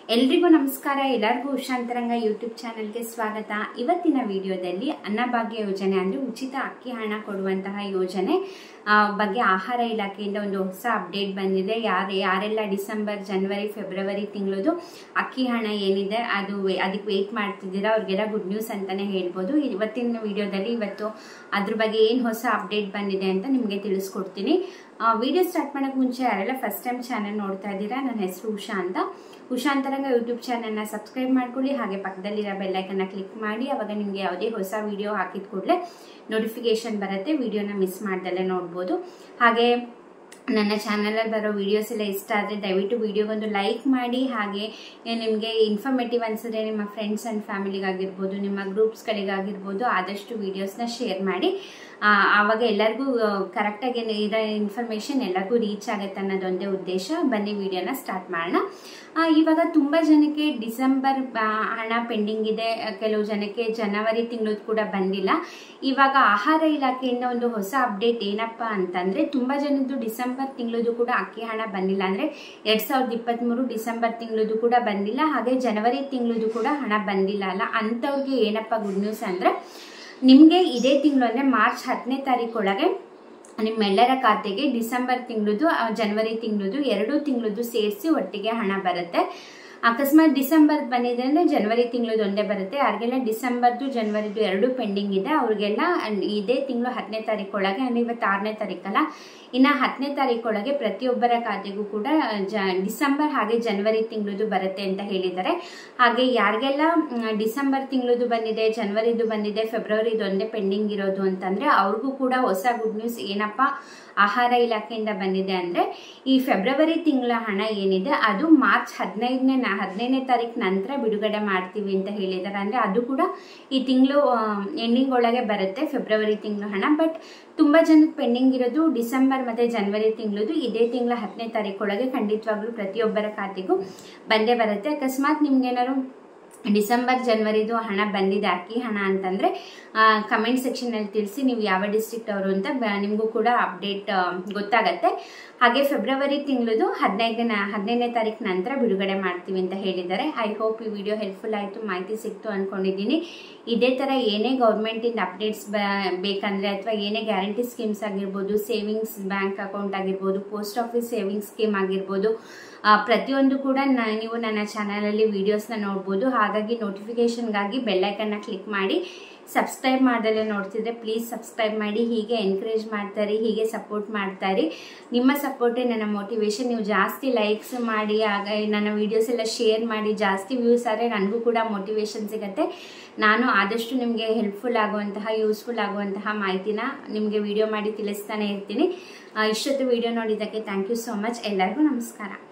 ಎಲ್ರಿಗೂ ನಮಸ್ಕಾರ ಎಲ್ಲರಿಗೂ ಉಷಾಂತರಂಗ ಯೂಟ್ಯೂಬ್ ಚಾನೆಲ್ಗೆ ಸ್ವಾಗತ ಇವತ್ತಿನ ವಿಡಿಯೋದಲ್ಲಿ ಅನ್ನಭಾಗ್ಯ ಯೋಜನೆ ಅಂದರೆ ಉಚಿತ ಅಕ್ಕಿ ಹಣ ಕೊಡುವಂತಹ ಯೋಜನೆ ಆ, ಬಗ್ಗೆ ಆಹಾರ ಇಲಾಖೆಯಿಂದ ಒಂದು ಹೊಸ ಅಪ್ಡೇಟ್ ಬಂದಿದೆ ಯಾರು ಯಾರೆಲ್ಲ ಡಿಸೆಂಬರ್ ಜನವರಿ ಫೆಬ್ರವರಿ ತಿಂಗಳದು ಅಕ್ಕಿ ಹಣ ಏನಿದೆ ಅದು ವೇ- ಅದಕ್ಕೆ ವೆಯ್ಟ್ ಮಾಡ್ತಿದ್ದೀರಾ ಅವ್ರಿಗೆಲ್ಲ ಗುಡ್ ನ್ಯೂಸ್ ಅಂತಲೇ ಹೇಳ್ಬೋದು ಇವತ್ತಿನ ವಿಡಿಯೋದಲ್ಲಿ ಇವತ್ತು ಅದ್ರ ಬಗ್ಗೆ ಏನು ಹೊಸ ಅಪ್ಡೇಟ್ ಬಂದಿದೆ ಅಂತ ನಿಮಗೆ ತಿಳಿಸ್ಕೊಡ್ತೀನಿ ವಿಡಿಯೋ ಸ್ಟಾರ್ಟ್ ಮಾಡೋಕ್ಕೆ ಮುಂಚೆ ಯಾರೆಲ್ಲ ಫಸ್ಟ್ ಟೈಮ್ ಚಾನಲ್ ನೋಡ್ತಾ ಇದ್ದೀರಾ ನನ್ನ ಹೆಸರು ಉಷಾ ಅಂತ ಉಷಾಂತರಂಗ ಯೂಟ್ಯೂಬ್ ಚಾನಲ್ನ ಸಬ್ಸ್ಕ್ರೈಬ್ ಮಾಡ್ಕೊಳ್ಳಿ ಹಾಗೆ ಪಕ್ಕದಲ್ಲಿರೋ ಬೆಲ್ಲೈಕನ್ನ ಕ್ಲಿಕ್ ಮಾಡಿ ಅವಾಗ ನಿಮಗೆ ಯಾವುದೇ ಹೊಸ ವಿಡಿಯೋ ಹಾಕಿದ ಕೂಡಲೇ ನೋಟಿಫಿಕೇಶನ್ ಬರುತ್ತೆ ವಿಡಿಯೋನ ಮಿಸ್ ಮಾಡ್ದಲ್ಲೇ ನೋಡ್ಬೋದು ಹಾಗೆ ನನ್ನ ಚಾನಲಲ್ಲಿ ಬರೋ ವಿಡಿಯೋಸ್ ಎಲ್ಲ ಇಷ್ಟ ಆದರೆ ದಯವಿಟ್ಟು ವಿಡಿಯೋಗೊಂದು ಲೈಕ್ ಮಾಡಿ ಹಾಗೆ ನಿಮಗೆ ಇನ್ಫಾರ್ಮೇಟಿವ್ ಅನಿಸಿದ್ರೆ ನಿಮ್ಮ ಫ್ರೆಂಡ್ಸ್ ಆ್ಯಂಡ್ ಫ್ಯಾಮಿಲಿಗಾಗಿರ್ಬೋದು ನಿಮ್ಮ ಗ್ರೂಪ್ಸ್ಗಳಿಗಾಗಿರ್ಬೋದು ಆದಷ್ಟು ವಿಡಿಯೋಸ್ನ ಶೇರ್ ಮಾಡಿ ಆ, ಆವಾಗ ಎಲ್ಲರಿಗೂ ಕರೆಕ್ಟಾಗಿ ಇರೋ ಇನ್ಫಾರ್ಮೇಷನ್ ಎಲ್ಲರಿಗೂ ರೀಚ್ ಆಗುತ್ತೆ ಅನ್ನೋದೊಂದೇ ಉದ್ದೇಶ ಬನ್ನಿ ವಿಡಿಯೋನ ಸ್ಟಾರ್ಟ್ ಮಾಡೋಣ ಆ, ಇವಾಗ ತುಂಬ ಜನಕ್ಕೆ ಡಿಸೆಂಬರ್ ಆ, ಹಣ ಪೆಂಡಿಂಗ್ ಇದೆ ಕೆಲವು ಜನಕ್ಕೆ ಜನವರಿ ತಿಂಗಳದ್ದು ಕೂಡ ಬಂದಿಲ್ಲ ಇವಾಗ ಆಹಾರ ಇಲಾಖೆಯಿಂದ ಒಂದು ಹೊಸ ಅಪ್ಡೇಟ್ ಏನಪ್ಪ ಅಂತಂದ್ರೆ ತುಂಬ ಜನದ್ದು ಡಿಸೆಂಬರ್ ತಿಂಗಳದು ಕೂಡ ಅಕ್ಕಿ ಹಣ ಬಂದಿಲ್ಲ ಅಂದ್ರೆ ಎರಡ್ ಸಾವಿರದ ಇಪ್ಪತ್ತ್ಮೂರು ಡಿಸೆಂಬರ್ ತಿಂಗಳದು ಕೂಡ ಬಂದಿಲ್ಲ ಹಾಗೆ ಜನವರಿ ತಿಂಗಳದು ಕೂಡ ಹಣ ಬಂದಿಲ್ಲ ಅಲ್ಲ ಅಂಥವ್ರಿಗೆ ಏನಪ್ಪ ಗುಡ್ ನ್ಯೂಸ್ ಅಂದ್ರೆ ನಿಮಗೆ ಇದೇ ತಿಂಗಳು ಅಂದರೆ ಮಾರ್ಚ್ ಹತ್ತನೇ ತಾರೀಕೊಳಗೆ ನಿಮ್ಮೆಲ್ಲರ ಖಾತೆಗೆ ಡಿಸೆಂಬರ್ ತಿಂಗಳದು ಜನವರಿ ತಿಂಗಳದು ಎರಡು ತಿಂಗಳದು ಸೇರಿಸಿ ಒಟ್ಟಿಗೆ ಹಣ ಬರುತ್ತೆ ಅಕಸ್ಮಾತ್ ಡಿಸೆಂಬರ್ ಬಂದಿದೆ ಅಂದರೆ ಜನವರಿ ತಿಂಗಳದು ಒಂದೇ ಬರುತ್ತೆ ಯಾರಿಗೆಲ್ಲ ಡಿಸೆಂಬರ್ದು ಜನವರಿದು ಎರಡು ಪೆಂಡಿಂಗ್ ಇದೆ ಅವ್ರಿಗೆಲ್ಲ ಇದೇ ತಿಂಗಳು ಹತ್ತನೇ ತಾರೀಕೊಳಗೆ ಅಂದರೆ ಇವತ್ತು ಆರನೇ ತಾರೀಕಲ್ಲ ಇನ್ನು ಹತ್ತನೇ ತಾರೀಕೊಳಗೆ ಪ್ರತಿಯೊಬ್ಬರ ಖಾತೆಗೂ ಕೂಡ ಜ ಡಿಸೆಂಬರ್ ಹಾಗೆ ಜನವರಿ ತಿಂಗಳದು ಬರುತ್ತೆ ಅಂತ ಹೇಳಿದ್ದಾರೆ ಹಾಗೆ ಯಾರಿಗೆಲ್ಲ ಮ್, ಡಿಸೆಂಬರ್ ತಿಂಗಳದು ಬಂದಿದೆ ಜನವರಿದು ಬಂದಿದೆ ಫೆಬ್ರವರಿದು ಒಂದೇ ಪೆಂಡಿಂಗ್ ಇರೋದು ಅಂತಂದ್ರೆ ಅವ್ರಿಗೂ ಕೂಡ ಹೊಸ ಗುಡ್ ನ್ಯೂಸ್ ಏನಪ್ಪ ಆಹಾರ ಇಲಾಖೆಯಿಂದ ಬಂದಿದೆ ಅಂದ್ರೆ ಈ ಫೆಬ್ರವರಿ ತಿಂಗಳ ಹಣ ಏನಿದೆ ಅದು ಮಾರ್ಚ್ ಹದಿನೈದನೇ ಹದಿನೈದನೇ ತಾರೀಕು ನಂತರ ಬಿಡುಗಡೆ ಮಾಡ್ತೀವಿ ಅಂತ ಹೇಳಿದ್ದಾರೆ ಅಂದ್ರೆ ಅದು ಕೂಡ ಈ ತಿಂಗಳು ಎಂಡಿಂಗ್ ಒಳಗೆ ಬರುತ್ತೆ ಫೆಬ್ರವರಿ ತಿಂಗಳ ಹಣ ಬಟ್ ತುಂಬಾ ಜನಕ್ಕೆ ಪೆಂಡಿಂಗ್ ಇರೋದು ಡಿಸೆಂಬರ್ ಮತ್ತೆ ಜನವರಿ ತಿಂಗಳದು ಇದೇ ತಿಂಗಳ ಹತ್ತನೇ ತಾರೀಕೊಳಗೆ ಖಂಡಿತವಾಗ್ಲೂ ಪ್ರತಿಯೊಬ್ಬರ ಖಾತೆಗೂ ಬಂದೇ ಬರುತ್ತೆ ಅಕಸ್ಮಾತ್ ನಿಮ್ಗೇನಾದ್ರು ಡಿಸೆಂಬರ್ ಜನವರಿದು ಹಣ ಬಂದಿದೆ ಅಕ್ಕಿ ಹಣ ಅಂತಂದ್ರೆ ಕಮೆಂಟ್ ಸೆಕ್ಷನಲ್ಲಿ ತಿಳಿಸಿ ನೀವು ಯಾವ ಡಿಸ್ಟ್ರಿಕ್ಟ್ ಅವರು ಅಂತ ಬ- ನಿಮಗೂ ಕೂಡ ಅಪ್ಡೇಟ್ ಗೊತ್ತಾಗತ್ತೆ ಹಾಗೆ ಫೆಬ್ರವರಿ ತಿಂಗಳದು ಹದಿನೈದನೇ ಹದಿನೈದನೇ ತಾರೀಕು ನಂತರ ಬಿಡುಗಡೆ ಮಾಡ್ತೀವಿ ಅಂತ ಹೇಳಿದ್ದಾರೆ ಐ ಹೋಪ್ ಈ ವಿಡಿಯೋ ಹೆಲ್ಪ್ಫುಲ್ ಆಯಿತು ಮಾಹಿತಿ ಸಿಕ್ತು ಅಂದ್ಕೊಂಡಿದ್ದೀನಿ ಇದೇ ಥರ ಏನೇ ಗೌರ್ಮೆಂಟಿಂದ ಅಪ್ಡೇಟ್ಸ್ ಬ ಬೇಕಂದರೆ ಅಥವಾ ಏನೇ ಗ್ಯಾರಂಟಿ ಸ್ಕೀಮ್ಸ್ ಆಗಿರ್ಬೋದು ಸೇವಿಂಗ್ಸ್ ಬ್ಯಾಂಕ್ ಅಕೌಂಟ್ ಆಗಿರ್ಬೋದು ಪೋಸ್ಟ್ ಆಫೀಸ್ ಸೇವಿಂಗ್ಸ್ ಸ್ಕೀಮ್ ಆಗಿರ್ಬೋದು ಆ, ಪ್ರತಿಯೊಂದು ಕೂಡ ನ- ನೀವು ನನ್ನ ಚಾನಲಲ್ಲಿ ವೀಡಿಯೋಸ್ನ ನೋಡ್ಬೋದು ಹಾಗಾಗಿ ನೋಟಿಫಿಕೇಷನ್ಗಾಗಿ ಬೆಲ್ಲೈಕನ್ನ ಕ್ಲಿಕ್ ಮಾಡಿ ಸಬ್ಸ್ಕ್ರೈಬ್ ಮಾಡ್ದಲ್ಲೇ ನೋಡ್ತಿದ್ರೆ ಪ್ಲೀಸ್ ಸಬ್ಸ್ಕ್ರೈಬ್ ಮಾಡಿ ಹೀಗೆ ಎನ್ಕರೇಜ್ ಮಾಡ್ತಾರೆ ಹೀಗೆ ಸಪೋರ್ಟ್ ಮಾಡ್ತಾರೆ ನಿಮ್ಮ ಸಪೋರ್ಟೇ ನನ್ನ ಮೋಟಿವೇಶನ್ ನೀವು ಜಾಸ್ತಿ ಲೈಕ್ಸ್ ಮಾಡಿ ಆಗ ನನ್ನ ವೀಡಿಯೋಸ್ ಎಲ್ಲ ಶೇರ್ ಮಾಡಿ ಜಾಸ್ತಿ ವ್ಯೂಸ್ ಆದರೆ ನನಗೂ ಕೂಡ ಮೋಟಿವೇಶನ್ ಸಿಗುತ್ತೆ ನಾನು ಆದಷ್ಟು ನಿಮಗೆ ಹೆಲ್ಪ್ಫುಲ್ ಆಗುವಂತಹ ಯೂಸ್ಫುಲ್ ಆಗುವಂತಹ ಮಾಹಿತಿನ ನಿಮಗೆ ವಿಡಿಯೋ ಮಾಡಿ ತಿಳಿಸ್ತಾನೆ ಇರ್ತೀನಿ ಆ, ಇಷ್ಟೊತ್ತು ವಿಡಿಯೋ ನೋಡಿದ್ದಕ್ಕೆ ಥ್ಯಾಂಕ್ ಯು ಸೋ ಮಚ್ ಎಲ್ಲರಿಗೂ ನಮಸ್ಕಾರ